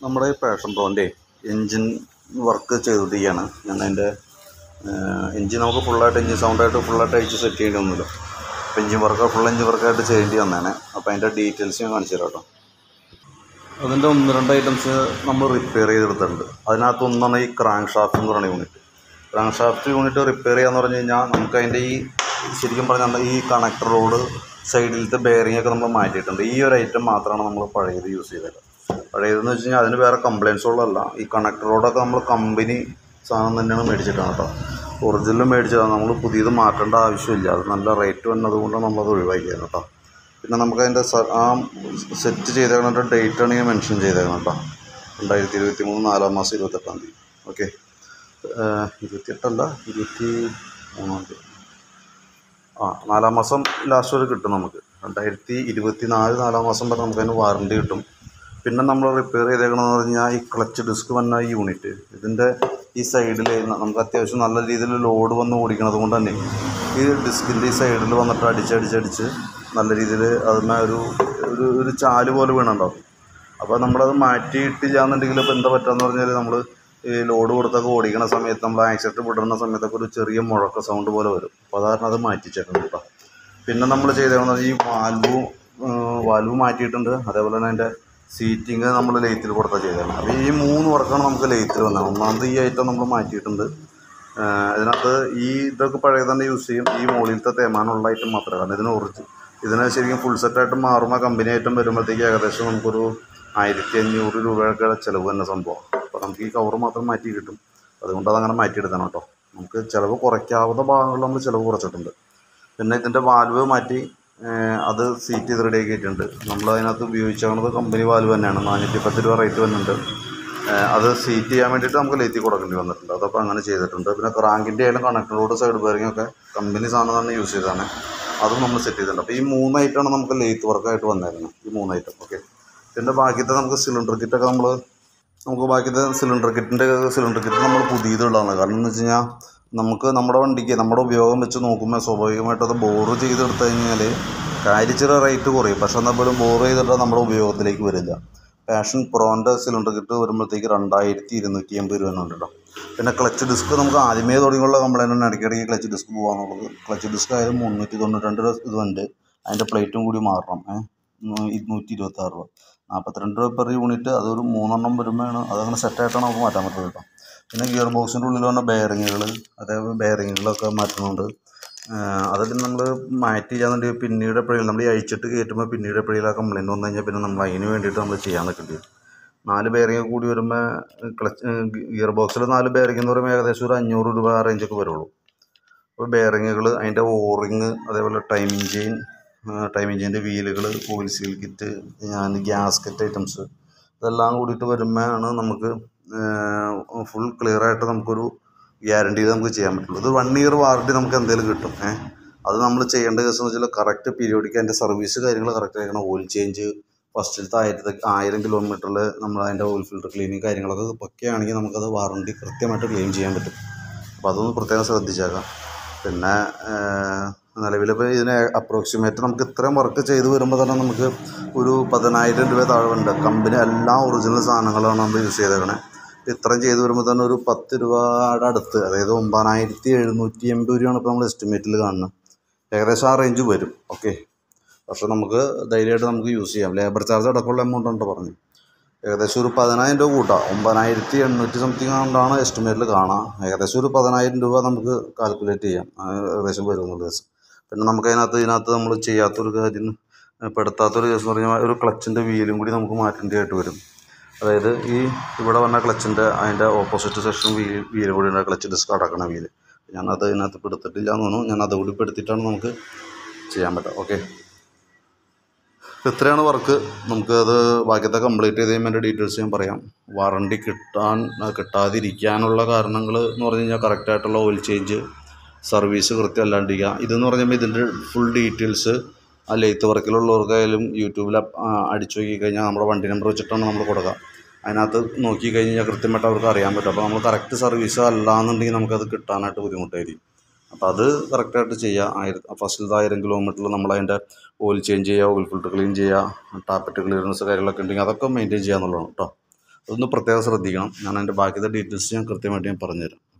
നമ്മുടെ ഈ passion പ്രോൻ്റെ engine work ചെയ്തുകൊണ്ടിരിക്കുകയാണ് ഞാൻ അതിൻ്റെ എൻജിൻ നമുക്ക് ഫുള്ളായിട്ട് എൻജിൻ സൗണ്ടായിട്ട് ഫുള്ളായിട്ട് അഴിച്ച് സെറ്റ് ചെയ്യേണ്ടി വന്നില്ല അപ്പോൾ എൻജിൻ വർക്ക് ഫുൾ എൻജിൻ വർക്കായിട്ട് ചെയ്യേണ്ടി വന്നേനെ അപ്പോൾ അതിൻ്റെ ഡീറ്റെയിൽസ് ഞാൻ കാണിച്ചു തരാം കേട്ടോ അതിൻ്റെ ഒന്ന് രണ്ട് ഐറ്റംസ് നമ്മൾ റിപ്പയർ ചെയ്തെടുത്തിട്ടുണ്ട് അതിനകത്ത് ഒന്നാണ് ഈ ക്രാങ്ക് ഷാഫ്റ്റ് എന്ന് പറയുന്ന unit crank shaft unit repair ചെയ്യാന്ന് പറഞ്ഞു കഴിഞ്ഞാൽ നമുക്ക് അതിൻ്റെ ഈ ശരിക്കും പറഞ്ഞാൽ ഈ കണക്ടർ റോഡ് സൈഡിലത്തെ ബെയറിംഗ് ഒക്കെ നമ്മൾ മാറ്റിയിട്ടുണ്ട് ഈ ഒരു ഐറ്റം മാത്രമാണ് നമ്മൾ പഴയത് യൂസ് ചെയ്തത് പഴയതെന്ന് വെച്ച് കഴിഞ്ഞാൽ അതിന് വേറെ കംപ്ലയിൻസുകളല്ല ഈ കണക്ടർ റോഡൊക്കെ നമ്മൾ കമ്പനി സാധനം തന്നെയാണ് മേടിച്ചിട്ടാണ് കേട്ടോ ഒറിജിനൽ മേടിച്ചതാണ് നമ്മൾ പുതിയത് മാറ്റേണ്ട ആവശ്യമില്ല അത് നല്ല റേറ്റ് വന്നത് കൊണ്ടാണ് നമ്മളത് ഒഴിവാക്കിയത് കേട്ടോ പിന്നെ നമുക്ക് അതിൻ്റെ ആ സെറ്റ് ചെയ്തേക്കുന്ന ഡേറ്റാണ് ഞാൻ മെൻഷൻ ചെയ്തേക്കുന്നത് കേട്ടോ രണ്ടായിരത്തി ഇരുപത്തി മൂന്ന് നാലാം മാസം ഇരുപത്തെട്ടാം തീയതി ഓക്കെ ഇരുപത്തിയെട്ടല്ല ഇരുപത്തി മൂന്നാം തീയതി ആ നാലാം മാസം ലാസ്റ്റ് വരെ കിട്ടും നമുക്ക് രണ്ടായിരത്തി ഇരുപത്തി നാല് നാലാം മാസം വരെ നമുക്ക് അതിന് വാറണ്ടി കിട്ടും പിന്നെ നമ്മൾ റിപ്പയർ ചെയ്തേക്കണമെന്ന് പറഞ്ഞാൽ ഈ ക്ലച്ച് ഡിസ്ക് വന്ന ഈ യൂണിറ്റ് ഇതിൻ്റെ ഈ സൈഡിൽ നമുക്ക് അത്യാവശ്യം നല്ല രീതിയിൽ ലോഡ് വന്ന് ഓടിക്കണത് കൊണ്ട് തന്നെ ഈ ഡിസ്കിൻ്റെ ഈ സൈഡിൽ വന്നിട്ട് അടിച്ചടിച്ചടിച്ച് നല്ല രീതിയിൽ അതിന്മേ ഒരു ഒരു ഒരു ചാല് പോലെ വീണുണ്ടാവും അപ്പോൾ നമ്മളത് മാറ്റിയിട്ടില്ല എന്നുണ്ടെങ്കിൽ ഇപ്പോൾ എന്താ പറ്റുകയെന്ന് പറഞ്ഞാൽ നമ്മൾ ഈ ലോഡ് കൊടുത്തൊക്കെ ഓടിക്കണ സമയത്ത് നമ്മൾ ആക്സിഡൻറ്റ് വിടുന്ന സമയത്തൊക്കെ ഒരു ചെറിയ മുഴക്ക സൗണ്ട് പോലെ വരും അപ്പോൾ അതാണ് അത് മാറ്റിച്ചേക്കണം കേട്ടോ പിന്നെ നമ്മൾ ചെയ്തേക്കുന്നത് ഈ വാൽവ് വാൽവ് മാറ്റിയിട്ടുണ്ട് അതേപോലെ തന്നെ അതിൻ്റെ സീറ്റിങ് നമ്മൾ ലെയ്ത്തിൽ കൊടുത്താൽ ചെയ്തതാണ് അപ്പോൾ ഈ മൂന്ന് വർക്കാണ് നമുക്ക് ലെയ്ത്തിൽ വന്നത് ഒന്നാമത് ഈ ഐറ്റം നമ്മൾ മാറ്റിയിട്ടുണ്ട് ഇതിനകത്ത് ഈ ഇതൊക്കെ പഴയ തന്നെ യൂസ് ചെയ്യും ഈ മുകളിലത്തെ തേമാനുള്ള ഐറ്റം മാത്രമേ കാരണം ഇതിന് ഒറിജിൻ ഇതിന് ശരിക്കും ഫുൾ സെറ്റായിട്ട് മാറുമ്പോൾ കമ്പനി ഐറ്റം വരുമ്പോഴത്തേക്ക് ഏകദേശം നമുക്കൊരു ആയിരത്തി അഞ്ഞൂറ് രൂപയൊക്കെ ചിലവ് തന്നെ സംഭവം അപ്പോൾ നമുക്ക് ഈ കവർ മാത്രം മാറ്റി കിട്ടും അതുകൊണ്ട് അതങ്ങനെ മാറ്റിയെടുക്കണം കേട്ടോ നമുക്ക് ചിലവ് കുറയ്ക്കാവുന്ന ഭാഗങ്ങളിൽ നമ്മൾ ചിലവ് കുറച്ചിട്ടുണ്ട് പിന്നെ ഇതിൻ്റെ വാൽവ് മാറ്റി അത് സീറ്റ് ചെയ്ത് റെഡി ആക്കിയിട്ടുണ്ട് നമ്മൾ അതിനകത്ത് ഉപയോഗിച്ചത് കമ്പനി വാൽവ് തന്നെയാണ് നാനൂറ്റി പത്ത് രൂപ റേറ്റ് വരുന്നുണ്ട് അത് സീറ്റ് ചെയ്യാൻ വേണ്ടിയിട്ട് നമുക്ക് ലേത്തി കൊടുക്കേണ്ടി വന്നിട്ടുണ്ട് അതപ്പോൾ അങ്ങനെ ചെയ്തിട്ടുണ്ട് പിന്നെ ക്രാങ്കിൻ്റെ ആയാലും കണക്ടറോട് സൈഡ് ബെയറിംഗ് ഒക്കെ കമ്പനി സാധനം തന്നെ യൂസ് ചെയ്തതാണ് അതും നമ്മൾ സെറ്റ് ചെയ്തിട്ടുണ്ട് അപ്പോൾ ഈ മൂന്ന് ഐറ്റമാണ് നമുക്ക് ലേത്ത് വർക്കായിട്ട് വന്നേക്കുന്നത് ഈ മൂന്ന് ഐറ്റം ഓക്കെ പിന്നെ ബാക്കിയത്തെ നമുക്ക് സിലിണ്ടർ കിറ്റൊക്കെ നമ്മൾ നമുക്ക് ബാക്കിയത്തെ സിലിണ്ടർ കിറ്റിൻ്റെ സിലിണ്ടർ കിറ്റ് നമ്മൾ പുതിയതുള്ളതാണ് കാരണം എന്ന് വെച്ച് കഴിഞ്ഞാൽ നമുക്ക് നമ്മുടെ വണ്ടിക്ക് നമ്മുടെ ഉപയോഗം വെച്ച് നോക്കുമ്പോൾ സ്വാഭാവികമായിട്ട് അത് ബോറ് ചെയ്തെടുത്ത് കഴിഞ്ഞാൽ കാര്യച്ചിറ റേറ്റ് കുറയും പക്ഷെ എന്നാൽ പോലും ബോറ് ചെയ്തിട്ട് നമ്മുടെ ഉപയോഗത്തിലേക്ക് വരില്ല പാഷൻ പ്രോൻ്റെ സിലിണ്ടർ കിറ്റ് വരുമ്പോഴത്തേക്ക് രണ്ടായിരത്തി ഇരുന്നൂറ്റി എൺപത് രൂപ ഉണ്ട് കേട്ടോ പിന്നെ ക്ലച്ച് ഡിസ്ക് നമുക്ക് ആദ്യമേ തുടങ്ങിയുള്ള കംപ്ലൈൻറ്റ് തന്നെ ഇടയ്ക്കിടയ്ക്ക് ക്ലച്ച് ഡിസ്ക് പോകാന്നുള്ളത് ക്ലച്ച് ഡിസ്ക് ആയാലും മുന്നൂറ്റി തൊണ്ണൂറ്റി രണ്ട് രൂപ ഇതുണ്ട് അതിൻ്റെ പ്ലേറ്റും കൂടി മാറണം ഏഹ് ഇരുന്നൂറ്റി ഇരുപത്തി ആറ് രൂപ നാൽപ്പത്തിരണ്ട് രൂപ പെർ യൂണിറ്റ് അതൊരു മൂന്നെണ്ണം വരുമ്പോഴാണ് അതങ്ങനെ സെറ്റായിട്ടാണ് നമുക്ക് മാറ്റാൻ പറ്റുന്നത് കേട്ടോ പിന്നെ ഗിയർ ബോക്സിൻ്റെ ഉള്ളിൽ വന്ന ബെയറിങ്ങുകൾ അതേപോലെ ബെയറിങ്ങുകളൊക്കെ മാറ്റുന്നുണ്ട് അതെല്ലാം നമ്മൾ മാറ്റി ചെയ്യാന്നുണ്ടെങ്കിൽ പിന്നീട് എപ്പോഴെങ്കിലും നമ്മൾ ഈ അഴിച്ചിട്ട് കയറ്റുമ്പോൾ പിന്നീട് എപ്പോഴെങ്കിലും ആ കംപ്ലയിൻറ്റ് വന്നു കഴിഞ്ഞാൽ പിന്നെ നമ്മൾ അതിന് വേണ്ടിയിട്ട് നമ്മൾ ചെയ്യാൻ നിൽക്കേണ്ടി വരും നാല് ബെയറിങ് കൂടി വരുമ്പോൾ ക്ലച്ച് ഗിയർ ബോക്സിൽ നാല് ബെയറിങ് എന്ന് പറയുമ്പോൾ ഏകദേശം ഒരു അഞ്ഞൂറ് രൂപ ആ റേഞ്ചൊക്കെ വരുള്ളൂ അപ്പോൾ ബെയറിങ്ങുകൾ അതിൻ്റെ ഓറിങ് അതേപോലെ ടൈമിങ് ചെയിൻ ടൈമിങ് ചെയിൻ്റെ വീലുകൾ ഓയിൽ സീൽ കിറ്റ് ഞാൻ ഗ്യാസ്കറ്റ് ഐറ്റംസ് ഇതെല്ലാം കൂടിയിട്ട് വരുമ്പോഴാണ് നമുക്ക് ഫുൾ ക്ലിയർ ആയിട്ട് നമുക്കൊരു ഗ്യാരണ്ടി നമുക്ക് ചെയ്യാൻ പറ്റുള്ളൂ ഇത് വൺ ഇയർ വാറണ്ടി നമുക്ക് എന്തെങ്കിലും കിട്ടും ഏഹ് അത് നമ്മൾ ചെയ്യേണ്ട കേസ് എന്ന് വെച്ചാൽ കറക്റ്റ് പീരിയോഡിക്ക് അതിൻ്റെ സർവീസ് കാര്യങ്ങൾ കറക്റ്റ് ആയിരിക്കണം ഓയിൽ ചേഞ്ച് ഫസ്റ്റിലത്തെ ആയിരത്തി ആയിരം കിലോമീറ്ററിൽ നമ്മൾ അതിൻ്റെ ഓയിൽ ഫിൽറ്റർ ക്ലീനിങ് കാര്യങ്ങളൊക്കെ പക്കയാണെങ്കിൽ നമുക്കത് വാറണ്ടി കൃത്യമായിട്ട് ക്ലെയിം ചെയ്യാൻ പറ്റും അപ്പോൾ അതൊന്ന് പ്രത്യേകം ശ്രദ്ധിച്ചേക്കാം പിന്നെ നിലവിലിപ്പോൾ ഇതിന് അപ്രോക്സിമേറ്റ് നമുക്ക് ഇത്രയും വർക്ക് ചെയ്ത് വരുമ്പോൾ തന്നെ നമുക്ക് ഒരു പതിനായിരം രൂപ താഴെ ഉണ്ട് കമ്പനി എല്ലാ ഒറിജിനൽ സാധനങ്ങളാണ് നമ്മൾ യൂസ് ചെയ്തേക്കണേ ഇത്രയും ചെയ്ത് വരുമ്പോൾ തന്നെ ഒരു പത്ത് രൂപയുടെ അടുത്ത് അതായത് ഒമ്പതിനായിരത്തി എഴുന്നൂറ്റി എൺപത് രൂപയാണ് ഇപ്പോൾ നമ്മൾ എസ്റ്റിമേറ്റിൽ കാണുന്നത് ഏകദേശം ആ റേഞ്ച് വരും ഓക്കെ പക്ഷേ നമുക്ക് ധൈര്യമായിട്ട് നമുക്ക് യൂസ് ചെയ്യാം ലേബർ ചാർജ് അടക്കമുള്ള എമൗണ്ട് ഉണ്ട് പറഞ്ഞു ഏകദേശം ഒരു പതിനായിരം രൂപ കൂട്ടാം ഒമ്പതിനായിരത്തി എണ്ണൂറ്റി സംതിങ് കൊണ്ടാണ് എസ്റ്റിമേറ്റിൽ കാണാം ഏകദേശം ഒരു പതിനായിരം രൂപ നമുക്ക് കാൽക്കുലേറ്റ് ചെയ്യാം ഏകദേശം വരുന്നുള്ള ദിവസം പിന്നെ നമുക്ക് അതിനകത്ത് ഇതിനകത്ത് നമ്മൾ ചെയ്യാത്തൊരു കാര്യം പെടുത്താത്തൊരു കേസ് എന്ന് പറഞ്ഞാൽ ഒരു ക്ലച്ചിൻ്റെ വീലും കൂടി നമുക്ക് മാറ്റേണ്ടതായിട്ട് വരും അതായത് ഈ ഇവിടെ വന്ന ക്ലച്ചിൻ്റെ അതിൻ്റെ ഓപ്പോസിറ്റ് സെക്ഷൻ വീൽ വീല് കൂടി ഉണ്ട് ക്ലച്ച് ഡിസ്ക് അടക്കണ വീല് ഞാനത് ഇതിനകത്ത് പെടുത്തിട്ടില്ല എന്ന് തോന്നുന്നു ഞാൻ അതുകൂടി പെടുത്തിയിട്ടാണ് നമുക്ക് ചെയ്യാൻ പറ്റുക ഓക്കെ ഇത്രയാണ് വർക്ക് നമുക്ക് അത് ബാക്കിയത്തെ കംപ്ലീറ്റ് ചെയ്ത് കഴിയുമ്പോൾ എൻ്റെ ഡീറ്റെയിൽസ് ഞാൻ പറയാം വാറണ്ടി കിട്ടാൻ കിട്ടാതിരിക്കാനുള്ള കാരണങ്ങൾ എന്ന് പറഞ്ഞു കഴിഞ്ഞാൽ കറക്റ്റായിട്ടുള്ള ഓയിൽ ചേഞ്ച് സർവീസ് കൃത്യം അല്ലാണ്ടിരിക്കുക ഇതെന്ന് പറഞ്ഞാൽ ഇതിൻ്റെ ഫുൾ ഡീറ്റെയിൽസ് ആ ലെയ്ത്ത് വർക്കിലുള്ളവർക്കായാലും യൂട്യൂബിൽ അടിച്ചു നോക്കി കഴിഞ്ഞാൽ നമ്മുടെ വണ്ടി നമ്പർ വെച്ചിട്ടാണ് നമ്മൾ കൊടുക്കുക അതിനകത്ത് നോക്കി കഴിഞ്ഞാൽ കൃത്യമായിട്ട് അവർക്ക് അറിയാൻ പറ്റും അപ്പോൾ നമ്മൾ കറക്റ്റ് സർവീസ് അല്ല എന്നുണ്ടെങ്കിൽ നമുക്കത് കിട്ടാനായിട്ട് ബുദ്ധിമുട്ടായിരിക്കും അപ്പോൾ അത് കറക്റ്റായിട്ട് ചെയ്യുക ആയിരം ഫസ്റ്റിലത്തെ ആയിരം കിലോമീറ്ററിൽ നമ്മൾ അതിൻ്റെ ഓയിൽ ചേഞ്ച് ചെയ്യുക ഓയിൽ ഫിൽറ്റർ ക്ലീൻ ചെയ്യുക ടാപ്പറ്റ് ക്ലിയറൻസ് കാര്യങ്ങളൊക്കെ ഉണ്ടെങ്കിൽ അതൊക്കെ മെയിൻറ്റെയിൻ ചെയ്യുക എന്നുള്ളതാണ് കേട്ടോ അതൊന്ന് പ്രത്യേകം ശ്രദ്ധിക്കണം ഞാൻ അതിൻ്റെ ബാക്കിയത്തെ ഡീറ്റെയിൽസ് ഞാൻ കൃത്യമായിട്ട് ഞാൻ പറഞ്ഞുതരാം